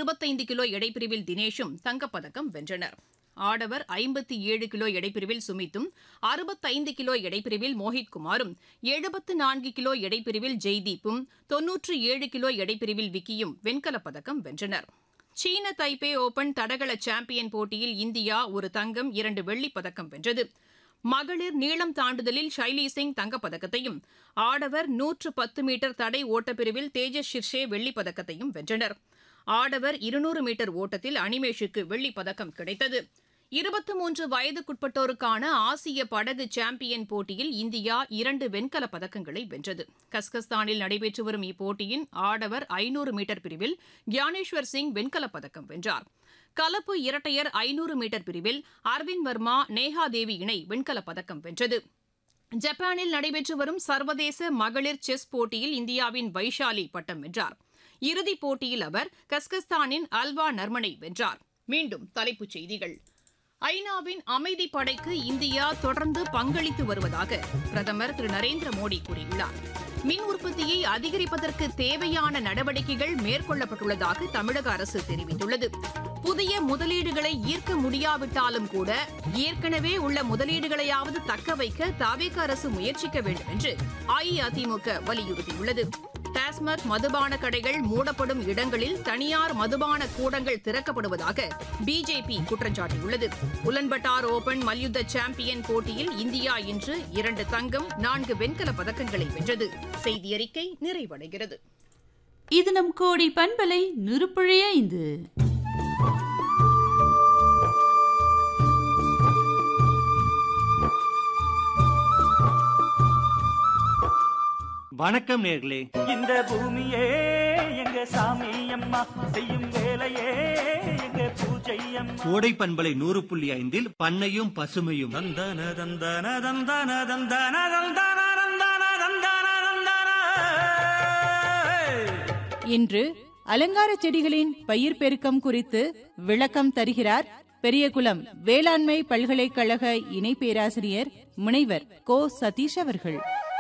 அறுபத்தைந்து கிலோ எடைப்பிரிவில் தினேஷும் தங்கப்பதக்கம் வென்றனர் ஆடவர் ஐம்பத்தி ஏழு கிலோ எடைப்பிரிவில் சுமித்தும் அறுபத்தைந்து கிலோ எடைப்பிரிவில் மோஹித் குமாரும் எழுபத்து நான்கு கிலோ எடைப்பிரிவில் ஜெய்தீப்பும் தொன்னூற்று ஏழு கிலோ எடைப்பிரிவில் விக்கியும் வெண்கலப் பதக்கம் வென்றனர் சீன தைப்பே ஓபன் தடகள சாம்பியன் போட்டியில் இந்தியா ஒரு தங்கம் இரண்டு வெள்ளிப் பதக்கம் வென்றது மகளிர் நீளம் தாண்டுதலில் ஷைலி சிங் தங்கப்பதக்கத்தையும் ஆடவர் நூற்று பத்து மீட்டர் தடை ஓட்டப்பிரிவில் தேஜஸ் ஷிர்ஷே வெள்ளிப் பதக்கத்தையும் வென்றனர் ஆடவர் இருநூறு மீட்டர் ஓட்டத்தில் அனிமேஷுக்கு வெள்ளிப் பதக்கம் கிடைத்தது இருபத்தி மூன்று வயதுக்குட்பட்டோருக்கான ஆசிய படகு சாம்பியன் போட்டியில் இந்தியா இரண்டு வெண்கலப் பதக்கங்களை வென்றது கஸ்கஸ்தானில் நடைபெற்று வரும் இப்போட்டியின் ஆடவர் ஐநூறு மீட்டர் பிரிவில் கியானேஸ்வர் சிங் வெண்கலப் பதக்கம் வென்றார் கலப்பு இரட்டையர் ஐநூறு மீட்டர் பிரிவில் அரவிந்த் வர்மா நேஹா தேவி இணை வெண்கலப் பதக்கம் வென்றது ஜப்பானில் நடைபெற்று வரும் சர்வதேச மகளிர் செஸ் போட்டியில் இந்தியாவின் வைஷாலி பட்டம் வென்றார் இறுதிப் போட்டியில் அவர் கஸ்கஸ்தானின் அல்வா நர்மனை வென்றார் மீண்டும் தலைப்புச் செய்திகள் ஐநாவின் அமைதி படைக்கு இந்தியா தொடர்ந்து பங்களித்து வருவதாக பிரதமர் திரு நரேந்திர மோடி கூறியுள்ளார் மின் உற்பத்தியை அதிகரிப்பதற்கு தேவையான நடவடிக்கைகள் மேற்கொள்ளப்பட்டுள்ளதாக தமிழக அரசு தெரிவித்துள்ளது புதிய முதலீடுகளை ஈர்க்க முடியாவிட்டாலும் கூட ஏற்கனவே உள்ள முதலீடுகளையாவது தக்க வைக்க தாவேக அரசு முயற்சிக்க வேண்டும் என்று அஇஅதிமுக வலியுறுத்தியுள்ளது டாஸ்மாக் மதுபான கடைகள் மூடப்படும் இடங்களில் தனியார் மதுபான கூடங்கள் திறக்கப்படுவதாக பிஜேபி குற்றம் சாட்டியுள்ளது உலன்பட்டார் ஓபன் மல்யுத்த சாம்பியன் போட்டியில் இந்தியா இன்று இரண்டு தங்கம் நான்கு வெண்கலப் பதக்கங்களை வென்றது செய்தி அறிக்கை நிறைவடைகிறது இது நம் கோடி பண்பலை நுறுப்புழைய ஐந்து வணக்கம் நேர்களே இந்த பூமியே எங்க சாமி அம்மா செய்யும் வேலையே எங்க பூஜை அம்மா கோடை பண்பலை நூறு புள்ளி ஐந்தில் பண்ணையும் பசுமையும் தந்தன தந்தன தந்தன தந்தன தந்தன தந்தன தந்தன தந்தன இன்று அலங்கார செடிகளின் பயிர் பெருக்கம் குறித்து விளக்கம் தருகிறார் பெரியகுளம் வேளாண்மை பல்கலைக்கழக இணை பேராசிரியர் முனைவர் கோ சதீஷ் அவர்கள்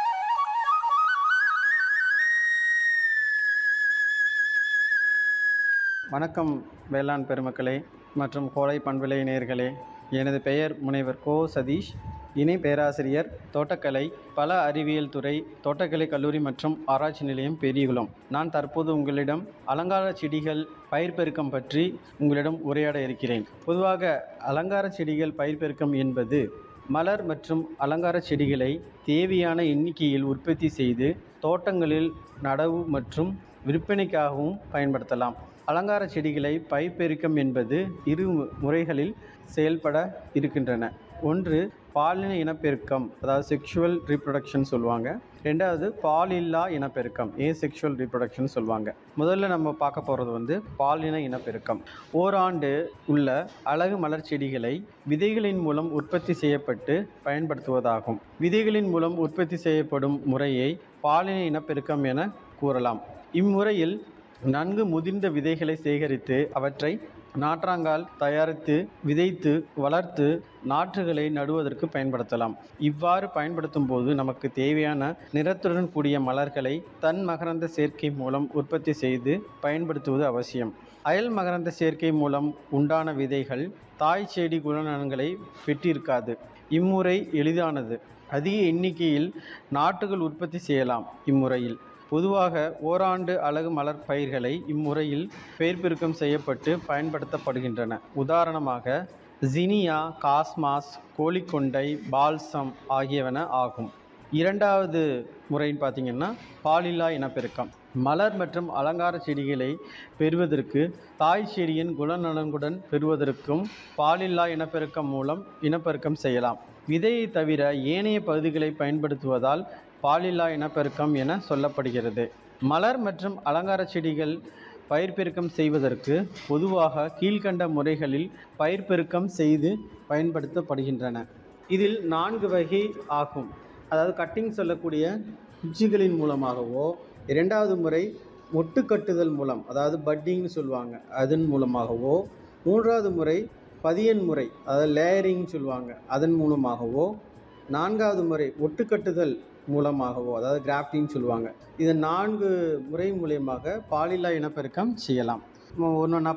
வணக்கம் வேளாண் பெருமக்களே மற்றும் கோடை பண்பலை நேயர்களே எனது பெயர் முனைவர் கோ சதீஷ் இணை பேராசிரியர் தோட்டக்கலை பல அறிவியல் துறை தோட்டக்கலை கல்லூரி மற்றும் ஆராய்ச்சி நிலையம் பெரியகுளம் நான் தற்போது உங்களிடம் அலங்கார செடிகள் பயிர் பெருக்கம் பற்றி உங்களிடம் உரையாட இருக்கிறேன் பொதுவாக அலங்கார செடிகள் பயிர் பெருக்கம் என்பது மலர் மற்றும் அலங்கார செடிகளை தேவையான எண்ணிக்கையில் உற்பத்தி செய்து தோட்டங்களில் நடவு மற்றும் விற்பனைக்காகவும் பயன்படுத்தலாம் அலங்கார செடிகளை பயிர்பெருக்கம் என்பது இரு மு- முறைகளில் செயல்பட இருக்கின்றன ஒன்று பாலின இனப்பெருக்கம் அதாவது செக்ஷுவல் ரீப்ரொடக்ஷன் சொல்லுவாங்க ரெண்டாவது பாலில்லா இனப்பெருக்கம் ஏ செக்ஷுவல் ரீப்ரொடக்ஷன் சொல்லுவாங்க முதல்ல நம்ம பார்க்க போகிறது வந்து பாலின இனப்பெருக்கம் ஓராண்டு உள்ள அழகு மலர் செடிகளை விதைகளின் மூலம் உற்பத்தி செய்யப்பட்டு பயன்படுத்துவதாகும் விதைகளின் மூலம் உற்பத்தி செய்யப்படும் முறையை பாலின இனப்பெருக்கம் என கூறலாம் இம்முறையில் நன்கு முதிர்ந்த விதைகளை சேகரித்து அவற்றை நாற்றாங்கால் தயாரித்து விதைத்து வளர்த்து நாற்றுகளை நடுவதற்கு பயன்படுத்தலாம் இவ்வாறு பயன்படுத்தும் போது நமக்கு தேவையான நிறத்துடன் கூடிய மலர்களை தன் மகரந்த சேர்க்கை மூலம் உற்பத்தி செய்து பயன்படுத்துவது அவசியம் அயல் மகரந்த சேர்க்கை மூலம் உண்டான விதைகள் தாய் செடி குணநலன்களை பெற்றிருக்காது இம்முறை எளிதானது அதிக எண்ணிக்கையில் நாற்றுகள் உற்பத்தி செய்யலாம் இம்முறையில் பொதுவாக ஓராண்டு அழகு மலர் பயிர்களை இம்முறையில் பெயர் பெருக்கம் செய்யப்பட்டு பயன்படுத்தப்படுகின்றன உதாரணமாக ஜினியா காஸ்மாஸ் கோழிக்கொண்டை பால்சம் ஆகியவன ஆகும் இரண்டாவது முறைன்னு பார்த்தீங்கன்னா பாலில்லா இனப்பெருக்கம் மலர் மற்றும் அலங்கார செடிகளை பெறுவதற்கு தாய் செடியின் குணநலன்களுடன் பெறுவதற்கும் பாலில்லா இனப்பெருக்கம் மூலம் இனப்பெருக்கம் செய்யலாம் விதையை தவிர ஏனைய பகுதிகளை பயன்படுத்துவதால் பாலில்லா இனப்பெருக்கம் என சொல்லப்படுகிறது மலர் மற்றும் அலங்கார செடிகள் பயிர் பெருக்கம் செய்வதற்கு பொதுவாக கீழ்க்கண்ட முறைகளில் பயிர் பெருக்கம் செய்து பயன்படுத்தப்படுகின்றன இதில் நான்கு வகை ஆகும் அதாவது கட்டிங் சொல்லக்கூடிய குச்சிகளின் மூலமாகவோ இரண்டாவது முறை மொட்டு கட்டுதல் மூலம் அதாவது பட்டிங்னு சொல்லுவாங்க அதன் மூலமாகவோ மூன்றாவது முறை பதியன் முறை அதாவது லேயரிங் சொல்லுவாங்க அதன் மூலமாகவோ நான்காவது முறை ஒட்டுக்கட்டுதல் மூலமாகவோ அதாவது கிராஃப்டிங் சொல்லுவாங்க இது நான்கு முறை மூலியமாக பாலில்லா இனப்பெருக்கம் செய்யலாம் ஒன்று ஒன்றா